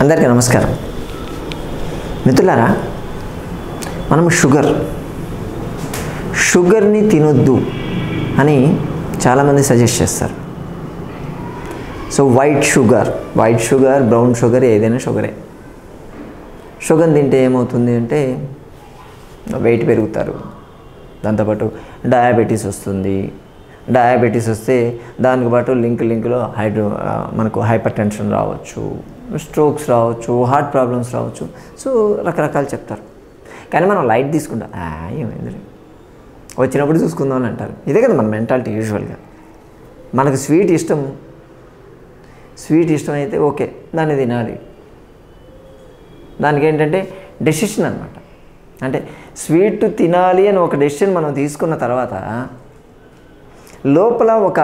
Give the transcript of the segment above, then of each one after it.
అందరికీ నమస్కారం మిత్రులారా మనం షుగర్ షుగర్ని తినొద్దు అని చాలామంది సజెస్ట్ చేస్తారు so white sugar white sugar brown sugar ఏదైనా షుగరే షుగర్ తింటే ఏమవుతుంది అంటే వెయిట్ పెరుగుతారు దాంతోపాటు డయాబెటీస్ వస్తుంది డయాబెటీస్ వస్తే దానికి పాటు లింక్ లింక్లో హైడ్రో ఆ, మనకు హైపర్ టెన్షన్ రావచ్చు స్ట్రోక్స్ రావచ్చు హార్ట్ ప్రాబ్లమ్స్ రావచ్చు సో రకరకాలు చెప్తారు కానీ మనం లైట్ తీసుకుంటాం "ఆ, ఏమైంది వచ్చినప్పుడు చూసుకుందాం అని అంటారు ఇదే కదా మన మెంటాలిటీ యూజువల్గా మనకు స్వీట్ ఇష్టం స్వీట్ ఇష్టం అయితే ఓకే దాన్ని తినాలి దానికి ఏంటంటే డెసిషన్ అనమాట అంటే స్వీట్ తినాలి అని ఒక డెసిషన్ మనం తీసుకున్న తర్వాత లోపల ఒక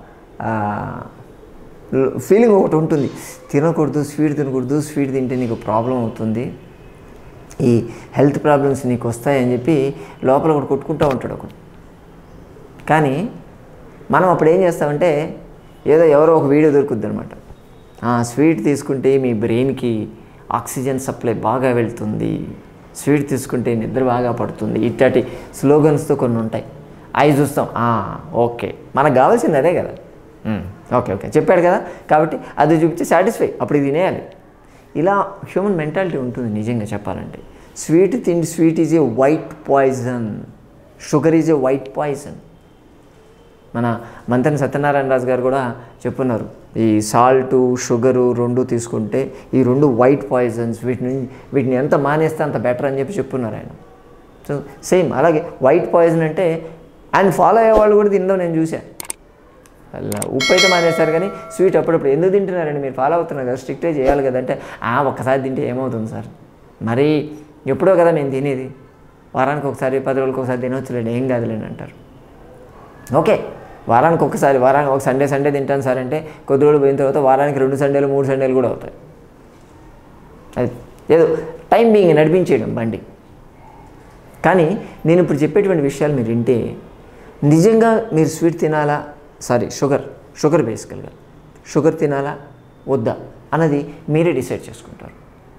ఫీలింగ్ ఒకటి ఉంటుంది తినకూడదు స్వీట్ తినకూడదు స్వీట్ తింటే నీకు ప్రాబ్లం అవుతుంది ఈ హెల్త్ ప్రాబ్లమ్స్ నీకు వస్తాయని చెప్పి లోపల ఒకటి కొట్టుకుంటూ ఉంటాడు ఒకడు కానీ మనం అప్పుడు ఏం చేస్తామంటే ఏదో ఎవరో ఒక వీడియో దొరుకుద్ది అనమాట స్వీట్ తీసుకుంటే మీ బ్రెయిన్కి ఆక్సిజన్ సప్లై బాగా వెళ్తుంది స్వీట్ తీసుకుంటే నిద్ర బాగా పడుతుంది ఇట్లాంటి స్లోగన్స్తో కొన్ని ఉంటాయి అవి చూస్తాం "ఆ, ఓకే మనకు కావాల్సింది అదే కదా "ఉమ్, ఓకే ఓకే చెప్పాడు కదా కాబట్టి అది చూపించి సాటిస్ఫై అప్పుడు ఇది తినేయాలి ఇలా హ్యూమన్ మెంటాలిటీ ఉంటుంది నిజంగా చెప్పాలంటే స్వీట్ తిండి sweet is a white poison sugar is a white poison మన మంతని సత్యనారాయణ రాజు గారు కూడా చెప్పున్నారు ఈ సాల్ట్ షుగరు రెండు తీసుకుంటే ఈ రెండు వైట్ పాయిజన్స్ వీటిని వీటిని ఎంత మానేస్తే అంత బెటర్ అని చెప్పి చెప్పున్నారు ఆయన సో సేమ్ అలాగే వైట్ పాయిజన్ అంటే ఆయన ఫాలో అయ్యే వాళ్ళు కూడా తినడం నేను చూశాను అలా ఉప్పు అయితే మానేస్తారు కానీ స్వీట్ అప్పుడప్పుడు ఎందుకు తింటున్నారండి మీరు ఫాలో అవుతున్నారు కదా స్ట్రిక్టే చేయాలి కదా అంటే "ఆ, ఒక్కసారి తింటే ఏమవుతుంది సార్ మరి ఎప్పుడో కదా మేము తినేది వారానికి ఒకసారి పది రోజులకు ఒకసారి తినవచ్చులేండి ఏం కాదులేండి అంటారు ఓకే వారానికి ఒకసారి వారానికి ఒక సండే సండే తింటాను సార్ అంటే కొద్ది రోజులు పోయిన తర్వాత వారానికి రెండు సండేలు మూడు సండేలు కూడా అవుతాయి అది ఏదో టైం బీయింగ్ నడిపించేయడం బండి కానీ నేను ఇప్పుడు చెప్పేటువంటి విషయాలు మీరు వింటే నిజంగా మీరు స్వీట్ తినాలా సారీ షుగర్ షుగర్ బేసికల్గా షుగర్ తినాలా వద్దా అన్నది మీరే డిసైడ్ చేసుకుంటారు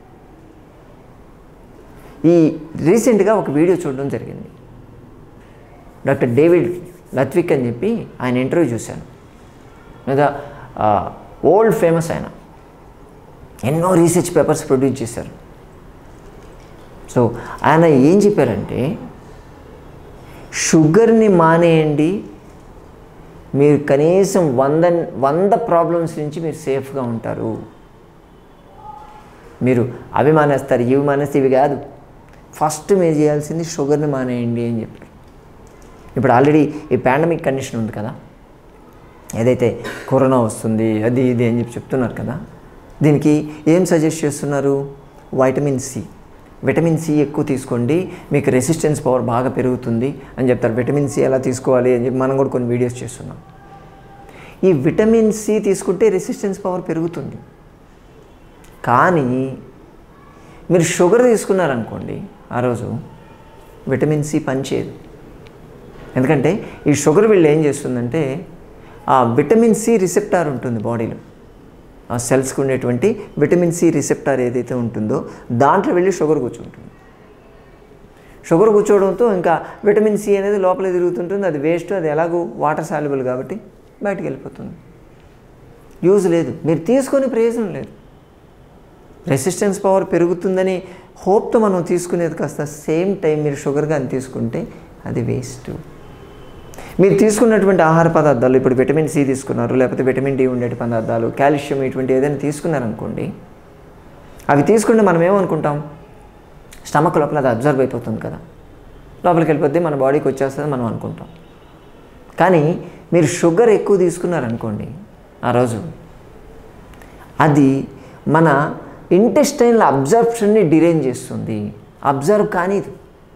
ఈ రీసెంట్గా ఒక వీడియో చూడడం జరిగింది డాక్టర్ డేవిడ్ లత్విక్ అని చెప్పి ఆయన ఇంటర్వ్యూ చూశాను లేదా ఓల్డ్ ఫేమస్ ఆయన ఎన్నో రీసెర్చ్ పేపర్స్ ప్రొడ్యూస్ చేశారు సో ఆయన ఏం చెప్పారంటే షుగర్ని మానేయండి మీరు కనీసం వంద వంద ప్రాబ్లమ్స్ నుంచి మీరు సేఫ్గా ఉంటారు మీరు అవి మానేస్తారు ఇవి మానేస్తే ఇవి కాదు ఫస్ట్ మీరు చేయాల్సింది షుగర్ని మానేయండి అని చెప్పారు ఇప్పుడు ఆల్రెడీ ఈ పాండమిక్ కండిషన్ ఉంది కదా ఏదైతే కరోనా వస్తుంది అది ఇది అని చెప్పి చెప్తున్నారు కదా దీనికి ఏం సజెస్ట్ చేస్తున్నారు వైటమిన్ సి విటమిన్ సి ఎక్కువ తీసుకోండి మీకు రెసిస్టెన్స్ పవర్ బాగా పెరుగుతుంది అని చెప్తారు విటమిన్ సి ఎలా తీసుకోవాలి అని చెప్పి మనం కూడా కొన్ని వీడియోస్ చేస్తున్నాం ఈ విటమిన్ సి తీసుకుంటే రెసిస్టెన్స్ పవర్ పెరుగుతుంది కానీ మీరు షుగర్ తీసుకున్నారనుకోండి ఆ రోజు విటమిన్ సి పనిచేయదు ఎందుకంటే ఈ షుగర్ వీళ్ళు ఏం చేస్తుందంటే ఆ విటమిన్ సి రిసెప్టార్ ఉంటుంది బాడీలో ఆ సెల్స్కి ఉండేటువంటి విటమిన్ సి రిసెప్టార్ ఏదైతే ఉంటుందో దాంట్లో వెళ్ళి షుగర్ కూర్చుంటుంది షుగర్ కూర్చోవడంతో ఇంకా విటమిన్ సి అనేది లోపల తిరుగుతుంటుంది అది వేస్ట్ అది ఎలాగో వాటర్ సాల్యుబుల్ కాబట్టి బయటికి వెళ్ళిపోతుంది యూజ్ లేదు మీరు తీసుకొని ప్రయోజనం లేదు రెసిస్టెన్స్ పవర్ పెరుగుతుందని హోప్తో మనం తీసుకునేది కాస్త సేమ్ టైం మీరు షుగర్ కానీ తీసుకుంటే అది వేస్ట్ మీరు తీసుకున్నటువంటి ఆహార పదార్థాలు ఇప్పుడు విటమిన్ సి తీసుకున్నారు లేకపోతే విటమిన్ డి ఉండే పదార్థాలు కాల్షియం ఇటువంటి ఏదైనా తీసుకున్నారనుకోండి అవి తీసుకుంటే మనం ఏమనుకుంటాం స్టమక్ లోపల అది అబ్జర్వ్ అయిపోతుంది కదా లోపలికి వెళ్ళిపోతే మన బాడీకి వచ్చేస్తుంది మనం అనుకుంటాం కానీ మీరు షుగర్ ఎక్కువ తీసుకున్నారనుకోండి ఆ రోజు అది మన ఇంటెస్టైన్ల అబ్జర్ప్షన్ని డిరైన్ చేస్తుంది అబ్జర్వ్ కానిది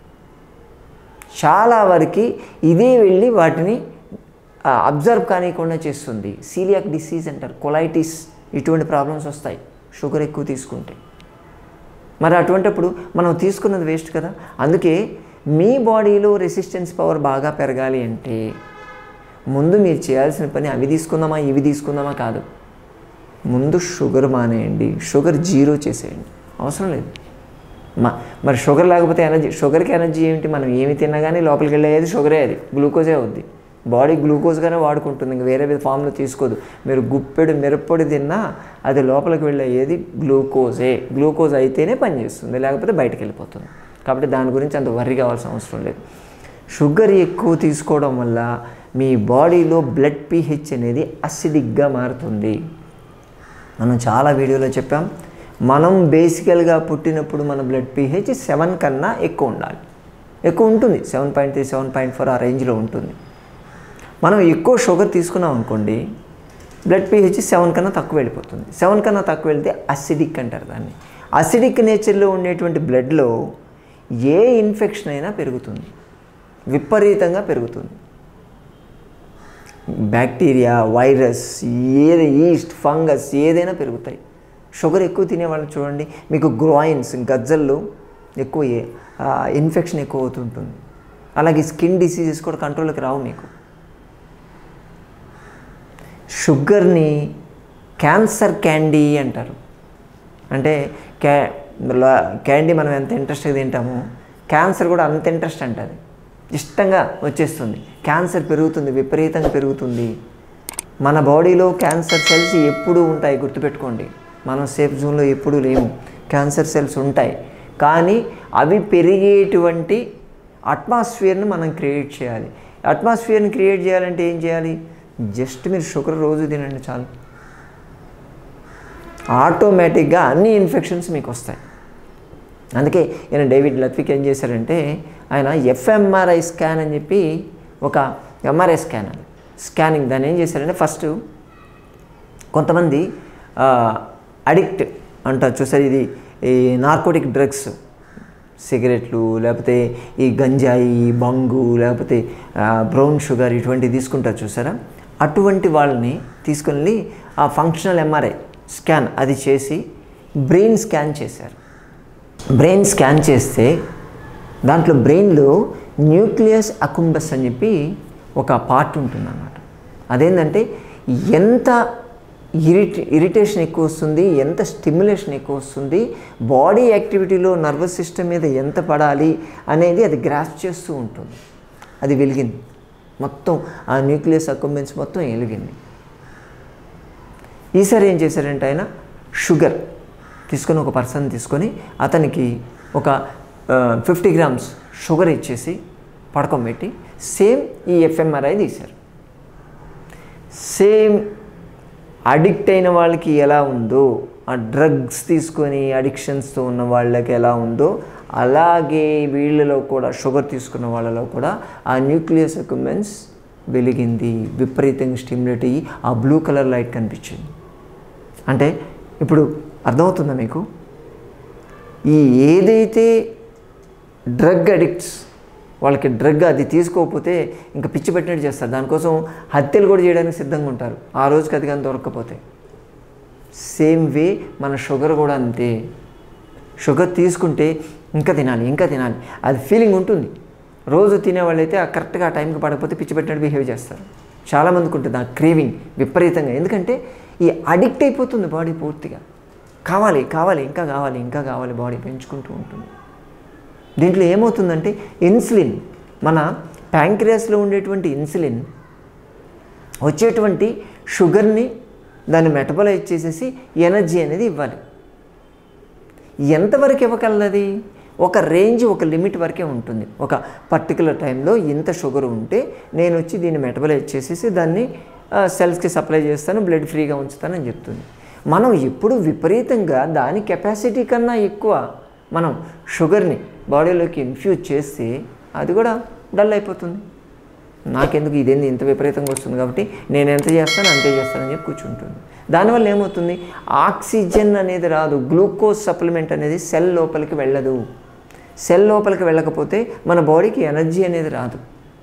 చాలా వరకు ఇదే వెళ్ళి వాటిని అబ్జర్వ్ కానియకుండా చేస్తుంది సీలియాక్ డిసీజ్ అంటారు కొలైటిస్ ఇటువంటి ప్రాబ్లమ్స్ వస్తాయి షుగర్ ఎక్కువ తీసుకుంటే మరి అటువంటిప్పుడు మనం తీసుకున్నది వేస్ట్ కదా అందుకే మీ బాడీలో రెసిస్టెన్స్ పవర్ బాగా పెరగాలి అంటే ముందు మీరు చేయాల్సిన పని అవి తీసుకుందామా ఇవి తీసుకుందామా కాదు ముందు షుగర్ మానేయండి షుగర్ జీరో చేసేయండి అవసరం లేదు మా మరి షుగర్ లేకపోతే ఎనర్జీ షుగర్కి ఎనర్జీ ఏమిటి మనం ఏమి తిన్నా కానీ లోపలికి వెళ్ళేది షుగరే అది గ్లూకోజే అవుద్ది బాడీ గ్లూకోజ్గానే వాడుకుంటుంది ఇంక వేరే ఫామ్లో తీసుకోదు మీరు గుప్పెడు మిరప్పొడి తిన్నా అది లోపలికి వెళ్ళేది గ్లూకోజే గ్లూకోజ్ అయితేనే పనిచేస్తుంది లేకపోతే బయటకు వెళ్ళిపోతుంది కాబట్టి దాని గురించి అంత వర్రీ కావాల్సిన అవసరం లేదు షుగర్ ఎక్కువ తీసుకోవడం వల్ల మీ బాడీలో బ్లడ్ పీహెచ్ అనేది అసిడిక్గా మారుతుంది మనం చాలా వీడియోలో చెప్పాం మనం బేసికల్గా పుట్టినప్పుడు మన బ్లడ్ పీహెచ్ సెవెన్ కన్నా ఎక్కువ ఉండాలి ఎక్కువ ఉంటుంది seven point three seven point four ఆ రేంజ్లో ఉంటుంది మనం ఎక్కువ షుగర్ తీసుకున్నాం అనుకోండి బ్లడ్ పీహెచ్ సెవెన్ కన్నా తక్కువ వెళ్ళిపోతుంది సెవెన్ కన్నా తక్కువ వెళ్తే అసిడిక్ అంటారు దాన్ని అసిడిక్ నేచర్లో ఉండేటువంటి బ్లడ్లో ఏ ఇన్ఫెక్షన్ అయినా పెరుగుతుంది విపరీతంగా పెరుగుతుంది బ్యాక్టీరియా వైరస్ ఏది ఈస్ట్ ఫంగస్ ఏదైనా పెరుగుతాయి షుగర్ ఎక్కువ తినే వాళ్ళని చూడండి మీకు గ్రాయిన్స్ గజ్జల్లో ఎక్కువ ఏ- ఆ, ఇన్ఫెక్షన్ ఎక్కువ అవుతుంటుంది అలాగే స్కిన్ డిసీజెస్ కూడా కంట్రోల్కి రావు మీకు షుగర్ని క్యాన్సర్ క్యాండీ అంటారు అంటే క్యా లా- క్యాండీ మనం ఎంత ఇంట్రెస్ట్గా తింటామో క్యాన్సర్ కూడా అంత ఇంట్రెస్ట్ అంటది ఇష్టంగా వచ్చేస్తుంది క్యాన్సర్ పెరుగుతుంది విపరీతంగా పెరుగుతుంది మన బాడీలో క్యాన్సర్ సెల్స్ ఎప్పుడూ ఉంటాయి గుర్తుపెట్టుకోండి మనం సేఫ్ జోన్లో ఎప్పుడూ లేము క్యాన్సర్ సెల్స్ ఉంటాయి కానీ అవి పెరిగేటువంటి అట్మాస్ఫియర్ని మనం క్రియేట్ చేయాలి అట్మాస్ఫియర్ని క్రియేట్ చేయాలంటే ఏం చేయాలి జస్ట్ మీరు షుగర్ రోజు తినండి చాలు ఆటోమేటిక్గా అన్ని ఇన్ఫెక్షన్స్ మీకు వస్తాయి అందుకే ఈయన డేవిడ్ లత్విక్ ఏం చేశారంటే ఆయన ఎఫ్ఎంఆర్ఐ స్కాన్ అని చెప్పి ఒక ఎంఆర్ఐ స్కాన్ అది స్కానింగ్ దాన్ని ఏం చేశారంటే ఫస్ట్ కొంతమంది అడిక్ట్ అంటారు చూసారు ఇది ఈ నార్కోటిక్ డ్రగ్స్ సిగరెట్లు లేకపోతే ఈ గంజాయి బంగు లేకపోతే ఆ, బ్రౌన్ షుగర్ ఇటువంటివి తీసుకుంటారు చూసారా అటువంటి వాళ్ళని తీసుకెళ్ళి ఆ ఫంక్షనల్ ఎంఆర్ఐ స్కాన్ అది చేసి బ్రెయిన్ స్కాన్ చేశారు బ్రెయిన్ స్కాన్ చేస్తే దాంట్లో బ్రెయిన్లో న్యూక్లియస్ అకుంబస్ అని చెప్పి ఒక పార్ట్ ఉంటుంది అన్నమాట అదేంటంటే ఎంత ఇరిట్ ఇరిటేషన్ ఎక్కువ వస్తుంది ఎంత స్టిమ్యులేషన్ ఎక్కువ వస్తుంది బాడీ యాక్టివిటీలో నర్వస్ సిస్టమ్ మీద ఎంత పడాలి అనేది అది గ్రాస్ చేస్తూ ఉంటుంది అది వెలిగింది మొత్తం ఆ న్యూక్లియస్ అకుంబెన్స్ మొత్తం వెలిగింది ఈసారి ఏం చేశారంటే ఆయన షుగర్ తీసుకొని ఒక పర్సన్ తీసుకొని అతనికి ఒక ఫిఫ్టీ గ్రామ్స్ షుగర్ ఇచ్చేసి పడకొంబెట్టి సేమ్ ఈ ఎఫ్ఎంఆర్ఐ తీశారు సేమ్ అడిక్ట్ అయిన వాళ్ళకి ఎలా ఉందో ఆ డ్రగ్స్ తీసుకొని అడిక్షన్స్తో ఉన్న వాళ్ళకి ఎలా ఉందో అలాగే వీళ్ళలో కూడా షుగర్ తీసుకున్న వాళ్ళలో కూడా ఆ న్యూక్లియస్ ఎక్విప్మెంట్స్ వెలిగింది విపరీతంగా స్టిమ్యులేట్ అయ్యి ఆ బ్లూ కలర్ లైట్ కనిపించింది అంటే ఇప్పుడు అర్థమవుతుందా మీకు ఈ ఏదైతే డ్రగ్ అడిక్ట్స్ వాళ్ళకి డ్రగ్ అది తీసుకోకపోతే ఇంకా పిచ్చి పెట్టినట్టు చేస్తారు దానికోసం హత్యలు కూడా చేయడానికి సిద్ధంగా ఉంటారు ఆ రోజుకి అది కానీ దొరకకపోతే సేమ్ వే మన షుగర్ కూడా అంతే షుగర్ తీసుకుంటే ఇంకా తినాలి ఇంకా తినాలి అది ఫీలింగ్ ఉంటుంది రోజు తినేవాళ్ళైతే ఆ కరెక్ట్గా ఆ టైంకి పడకపోతే పిచ్చి పెట్టినట్టు బిహేవ్ చేస్తారు చాలామందికి ఉంటుంది ఆ క్రేవింగ్ విపరీతంగా ఎందుకంటే ఈ అడిక్ట్ అయిపోతుంది బాడీ పూర్తిగా కావాలి కావాలి ఇంకా కావాలి ఇంకా కావాలి బాడీ పెంచుకుంటూ ఉంటుంది దీంట్లో ఏమవుతుందంటే ఇన్సులిన్ మన ప్యాంక్రియాస్లో ఉండేటువంటి ఇన్సులిన్ వచ్చేటువంటి షుగర్ని దాన్ని మెటబలైజ్ చేసేసి ఎనర్జీ అనేది ఇవ్వాలి ఎంతవరకు ఇవ్వగలది ఒక రేంజ్ ఒక లిమిట్ వరకే ఉంటుంది ఒక పర్టికులర్ టైంలో ఇంత షుగర్ ఉంటే నేను వచ్చి దీన్ని మెటబలైజ్ చేసేసి దాన్ని సెల్స్కి సప్లై చేస్తాను బ్లడ్ ఫ్రీగా ఉంచుతానని చెప్తుంది మనం ఎప్పుడు విపరీతంగా దాని కెపాసిటీ కన్నా ఎక్కువ మనం షుగర్ని బాడీలోకి ఇన్ఫ్యూజ్ చేస్తే అది కూడా డల్ అయిపోతుంది నాకెందుకు ఇదేంది ఇంత విపరీతంగా వస్తుంది కాబట్టి నేను ఎంత చేస్తాను అంతే చేస్తానని చెప్పి కూర్చుంటుంది దానివల్ల ఏమవుతుంది ఆక్సిజన్ అనేది రాదు గ్లూకోజ్ సప్లిమెంట్ అనేది సెల్ లోపలికి వెళ్ళదు సెల్ లోపలికి వెళ్ళకపోతే మన బాడీకి ఎనర్జీ అనేది రాదు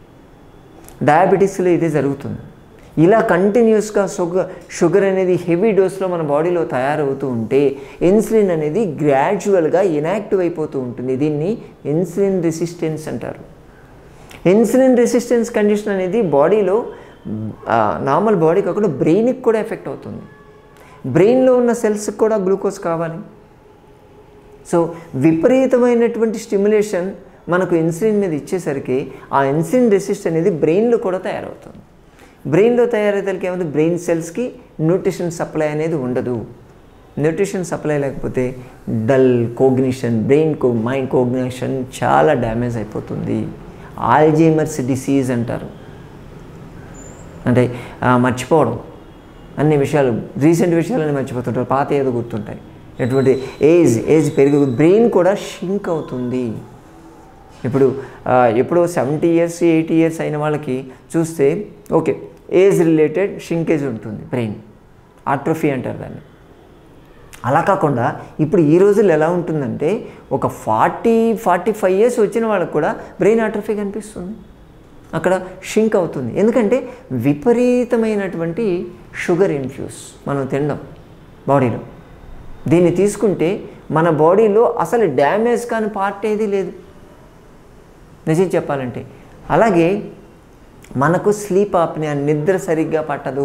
డయాబెటీస్లో ఇదే జరుగుతుంది ఇలా కంటిన్యూస్గా షుగర్ షుగర్ అనేది హెవీ డోస్లో మన బాడీలో తయారవుతూ ఉంటే ఇన్సులిన్ అనేది గ్రాడ్యువల్గా ఇనాక్టివ్ అయిపోతూ ఉంటుంది దీన్ని ఇన్సులిన్ రెసిస్టెన్స్ అంటారు ఇన్సులిన్ రెసిస్టెన్స్ కండిషన్ అనేది బాడీలో నార్మల్ బాడీ కాకుండా బ్రెయిన్కి కూడా ఎఫెక్ట్ అవుతుంది బ్రెయిన్లో ఉన్న సెల్స్కి కూడా గ్లూకోజ్ కావాలి సో విపరీతమైనటువంటి స్టిమ్యులేషన్ మనకు ఇన్సులిన్ మీద ఇచ్చేసరికి ఆ ఇన్సులిన్ రెసిస్ట్ అనేది బ్రెయిన్లో కూడా తయారవుతుంది బ్రెయిన్లో తయారైతే ఏమైంది బ్రెయిన్ సెల్స్కి న్యూట్రిషన్ సప్లై అనేది ఉండదు న్యూట్రిషన్ సప్లై లేకపోతే డల్ కోగ్నిషన్ బ్రెయిన్ కో మైండ్ కోగ్నిషన్ చాలా డ్యామేజ్ అయిపోతుంది ఆల్జీమర్స్ డిసీజ్ అంటారు అంటే ఆ, మర్చిపోవడం అన్ని విషయాలు రీసెంట్ విషయాలని మర్చిపోతుంటారు పాత ఏదో గుర్తుంటాయి ఎటువంటి ఏజ్ ఏజ్ పెరిగి బ్రెయిన్ కూడా షింక్ అవుతుంది ఇప్పుడు ఆ, ఎప్పుడో సెవెంటీ ఇయర్స్ ఎయిటీ ఇయర్స్ అయిన వాళ్ళకి చూస్తే ఓకే ఏజ్ రిలేటెడ్ షింకేజ్ ఉంటుంది బ్రెయిన్ ఆట్రోఫీ అంటారు దాన్ని అలా కాకుండా ఇప్పుడు ఈ రోజుల్లో ఎలా ఉంటుందంటే ఒక ఫార్టీ ఫార్టీ ఫైవ్ ఇయర్స్ వచ్చిన వాళ్ళకి కూడా బ్రెయిన్ ఆట్రఫీ కనిపిస్తుంది అక్కడ షింక్ అవుతుంది ఎందుకంటే విపరీతమైనటువంటి షుగర్ ఇన్ఫ్యూస్ మనం తినడం బాడీలో దీన్ని తీసుకుంటే మన బాడీలో అసలు డ్యామేజ్ కాని పార్ట్ ఏది లేదు నిజం చెప్పాలంటే అలాగే మనకు స్లీప్ ఆప్నియా నిద్ర సరిగ్గా పట్టదు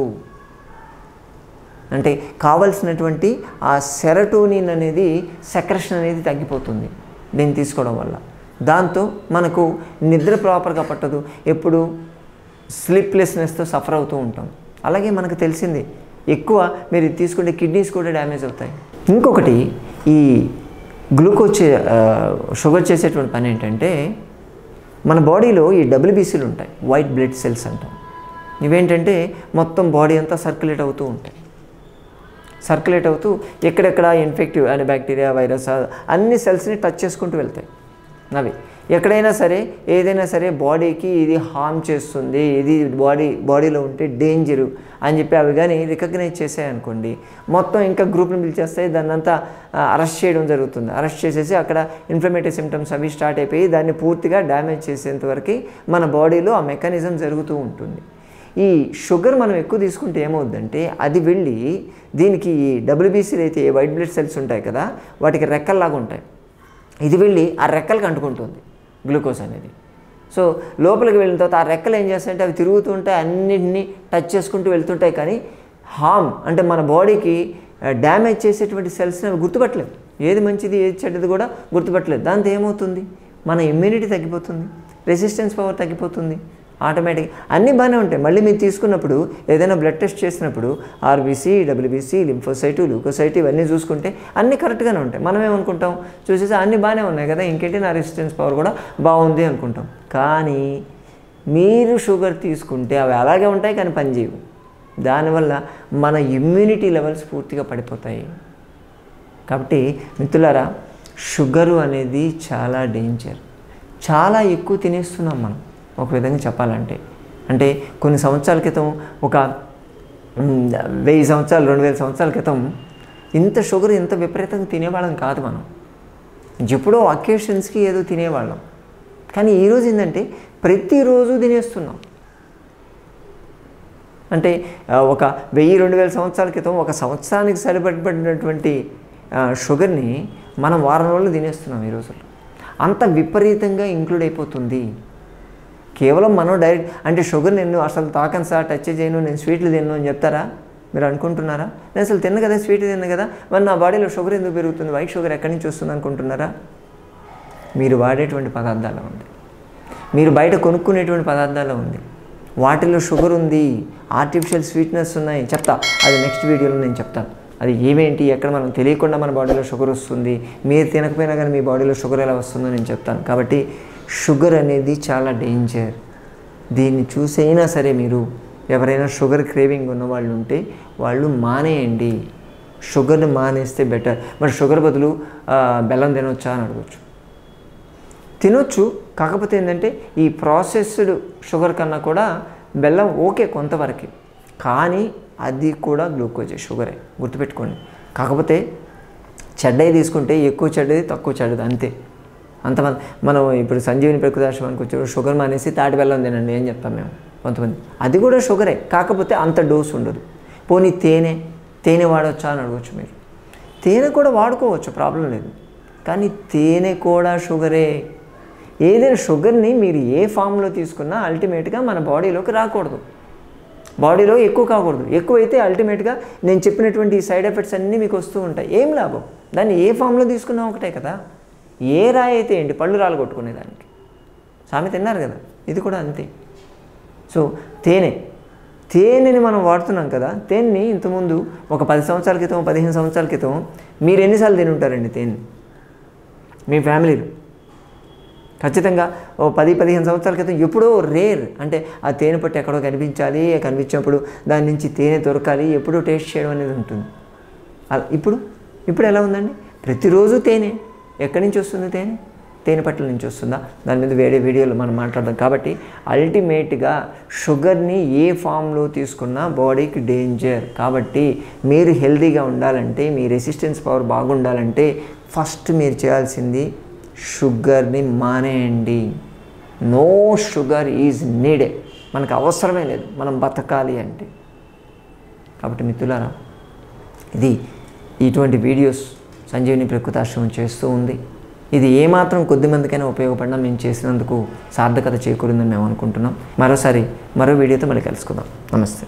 అంటే కావలసినటువంటి ఆ సెరటోనిన్ అనేది సెక్రెషన్ అనేది తగ్గిపోతుంది దీన్ని తీసుకోవడం వల్ల దాంతో మనకు నిద్ర ప్రాపర్గా పట్టదు ఎప్పుడు స్లీప్లెస్నెస్తో సఫర్ అవుతూ ఉంటాం అలాగే మనకు తెలిసింది ఎక్కువ మీరు ఇది తీసుకుంటే కిడ్నీస్ కూడా డ్యామేజ్ అవుతాయి ఇంకొకటి ఈ గ్లూకోజ్ చే- ఆ, షుగర్ చేసేటువంటి పని ఏంటంటే మన బాడీలో ఈ డబ్ల్యూబీసీలు ఉంటాయి వైట్ బ్లడ్ సెల్స్ అంటాం ఇవేంటంటే మొత్తం బాడీ అంతా సర్క్యులేట్ అవుతూ ఉంటాయి సర్క్యులేట్ అవుతూ ఎక్కడెక్కడ ఇన్ఫెక్టివ్ అంటే బ్యాక్టీరియా వైరస్ అన్ని సెల్స్ని టచ్ చేసుకుంటూ వెళ్తాయి అవి ఎక్కడైనా సరే ఏదైనా సరే బాడీకి ఇది హార్మ్ చేస్తుంది ఇది బాడీ బాడీలో ఉంటే డేంజరు అని చెప్పి అవి కానీ రికగ్నైజ్ చేసాయనుకోండి మొత్తం ఇంకా గ్రూప్ని పిలిచేస్తాయి దాన్ని అంతా అరెస్ట్ చేయడం జరుగుతుంది అరెస్ట్ చేసేసి అక్కడ ఇన్ఫ్లమేటరీ సిమ్టమ్స్ అవి స్టార్ట్ అయిపోయి దాన్ని పూర్తిగా డ్యామేజ్ చేసేంత వరకు మన బాడీలో ఆ మెకానిజం జరుగుతూ ఉంటుంది ఈ షుగర్ మనం ఎక్కువ తీసుకుంటే ఏమవుద్దంటే అది వెళ్ళి దీనికి ఈ డబ్ల్యూబీసీలు అయితే వైట్ బ్లడ్ సెల్స్ ఉంటాయి కదా వాటికి రెక్కల్లాగా ఉంటాయి ఇది వెళ్ళి ఆ రెక్కలకు అంటుకుంటుంది గ్లూకోజ్ అనేది సో లోపలికి వెళ్ళిన తర్వాత ఆ రెక్కలు ఏం చేస్తాయంటే అవి తిరుగుతూ ఉంటాయి అన్నింటినీ టచ్ చేసుకుంటూ వెళ్తుంటాయి కానీ హామ్ అంటే మన బాడీకి డ్యామేజ్ చేసేటువంటి సెల్స్ని అవి గుర్తుపట్టలేదు ఏది మంచిది ఏది చెడ్డది కూడా గుర్తుపట్టలేదు దాంతో ఏమవుతుంది మన ఇమ్యూనిటీ తగ్గిపోతుంది రెసిస్టెన్స్ పవర్ తగ్గిపోతుంది ఆటోమేటిక్ అన్నీ బాగానే ఉంటాయి మళ్ళీ మీరు తీసుకున్నప్పుడు ఏదైనా బ్లడ్ టెస్ట్ చేసినప్పుడు ఆర్బీసీ డబ్ల్యూబీసీ లింఫోసైటు ల్యూకోసైట్ ఇవన్నీ చూసుకుంటే అన్నీ కరెక్ట్గానే ఉంటాయి మనం ఏమనుకుంటాం చూసేసి అన్నీ బాగానే ఉన్నాయి కదా ఇంకేంటి నా రెసిస్టెన్స్ పవర్ కూడా బాగుంది అనుకుంటాం కానీ మీరు షుగర్ తీసుకుంటే అవి అలాగే ఉంటాయి కానీ పనిచేయవు దానివల్ల మన ఇమ్యూనిటీ లెవెల్స్ పూర్తిగా పడిపోతాయి కాబట్టి మిత్రులారా షుగరు అనేది చాలా డేంజర్ చాలా ఎక్కువ తినేస్తున్నాం మనం ఒక విధంగా చెప్పాలంటే అంటే కొన్ని సంవత్సరాల క్రితం ఒక మ్, వెయ్యి సంవత్సరాలు రెండు వేల సంవత్సరాల క్రితం ఇంత షుగర్ ఇంత విపరీతంగా తినేవాళ్ళం కాదు మనం ఎప్పుడో అకేషన్స్కి ఏదో తినేవాళ్ళం కానీ ఈరోజు ఏంటంటే ప్రతిరోజు తినేస్తున్నాం అంటే ఆ, ఒక వెయ్యి రెండు వేల సంవత్సరాల క్రితం ఒక సంవత్సరానికి సరిపడినటువంటి ఆ, షుగర్ని మనం వారం రోజులు తినేస్తున్నాం ఈ రోజుల్లో అంత విపరీతంగా ఇంక్లూడ్ అయిపోతుంది కేవలం మనం డైరెక్ట్ అంటే షుగర్ నేను అసలు తాకను సార్ టచ్ చేయను నేను స్వీట్లు తిన్ను అని చెప్తారా మీరు అనుకుంటున్నారా నేను అసలు తిన్న కదా స్వీట్ తిన్న కదా మరి నా బాడీలో షుగర్ ఎందుకు పెరుగుతుంది వైట్ షుగర్ ఎక్కడి నుంచి వస్తుంది అనుకుంటున్నారా మీరు వాడేటువంటి పదార్థాలు ఉంది మీరు బయట కొనుక్కునేటువంటి పదార్థాలు ఉంది వాటిలో షుగర్ ఉంది ఆర్టిఫిషియల్ స్వీట్నెస్ ఉన్నాయి చెప్తా అది నెక్స్ట్ వీడియోలో నేను చెప్తాను అది ఏమేంటి ఎక్కడ మనం తెలియకుండా మన బాడీలో షుగర్ వస్తుంది మీరు తినకపోయినా కానీ మీ బాడీలో షుగర్ ఎలా వస్తుందో నేను చెప్తాను కాబట్టి షుగర్ అనేది చాలా డేంజర్ దీన్ని చూసైనా సరే మీరు ఎవరైనా షుగర్ క్రేవింగ్ ఉన్న వాళ్ళు ఉంటే వాళ్ళు మానేయండి షుగర్ని మానేస్తే బెటర్ మరి షుగర్ బదులు ఆ, బెల్లం తినొచ్చా అని అడగచ్చు తినొచ్చు కాకపోతే ఏంటంటే ఈ ప్రాసెస్డ్ షుగర్ కన్నా కూడా బెల్లం ఓకే కొంతవరకు కానీ అది కూడా గ్లూకోజే షుగరే గుర్తుపెట్టుకోండి కాకపోతే చెడ్డయి తీసుకుంటే ఎక్కువ చెడ్డది తక్కువ చెడ్డది అంతే అంతమంది మనం ఇప్పుడు సంజీవిని ప్రకృతాశ్రమానికి వచ్చారు షుగర్ మానేసి తాటి బెల్లం తినండి ఏం చెప్తాం మేము కొంతమంది అది కూడా షుగరే కాకపోతే అంత డోస్ ఉండదు పోనీ తేనె తేనె వాడవచ్చా అని అడగచ్చు మీరు తేనె కూడా వాడుకోవచ్చు ప్రాబ్లం లేదు కానీ తేనె కూడా షుగరే ఏదైనా షుగర్ని మీరు ఏ ఫామ్లో తీసుకున్నా అల్టిమేట్గా మన బాడీలోకి రాకూడదు బాడీలో ఎక్కువ కాకూడదు ఎక్కువైతే అల్టిమేట్గా నేను చెప్పినటువంటి ఈ సైడ్ ఎఫెక్ట్స్ అన్నీ మీకు వస్తూ ఉంటాయి ఏం లాభం దాన్ని ఏ ఫామ్లో తీసుకున్నా ఒకటే కదా ఏ రాయి అయితే ఏంటి పళ్ళు రాలు కొట్టుకునేదానికి సామె తిన్నారు కదా ఇది కూడా అంతే సో తేనె తేనెని మనం వాడుతున్నాం కదా తేనెని ఇంతకుముందు ఒక పది సంవత్సరాల క్రితం పదిహేను సంవత్సరాల క్రితం మీరు ఎన్నిసార్లు తిని ఉంటారండి తేనె మీ ఫ్యామిలీలో ఖచ్చితంగా ఓ పది పదిహేను సంవత్సరాల క్రితం ఎప్పుడో రేర్ అంటే ఆ తేనె పట్టు ఎక్కడో కనిపించాలి కనిపించినప్పుడు దాని నుంచి తేనె దొరకాలి ఎప్పుడో టేస్ట్ చేయడం అనేది ఉంటుంది అలా ఇప్పుడు ఇప్పుడు ఎలా ఉందండి ప్రతిరోజు తేనె ఎక్కడి నుంచి వస్తుంది తేనె తేనె పట్ల నుంచి వస్తుందా దాని మీద వేరే వీడియోలో మనం మాట్లాడదాం కాబట్టి అల్టిమేట్గా షుగర్ని ఏ ఫామ్లో తీసుకున్నా బాడీకి డేంజర్ కాబట్టి మీరు హెల్తీగా ఉండాలంటే మీ రెసిస్టెన్స్ పవర్ బాగుండాలంటే ఫస్ట్ మీరు చేయాల్సింది షుగర్ని మానేయండి నో షుగర్ ఈజ్ నీడెడ్ మనకు అవసరమే లేదు మనం బతకాలి అంటే కాబట్టి మిత్రులారా ఇది ఇటువంటి వీడియోస్ సంజీవిని ప్రకృతాశ్రమం చేస్తూ ఉంది ఇది ఏమాత్రం కొద్ది మందికైనా ఉపయోగపడినా మేము చేసినందుకు సార్థకత చేకూరిందని మేము అనుకుంటున్నాం మరోసారి మరో వీడియోతో మళ్ళీ కలుసుకుందాం నమస్తే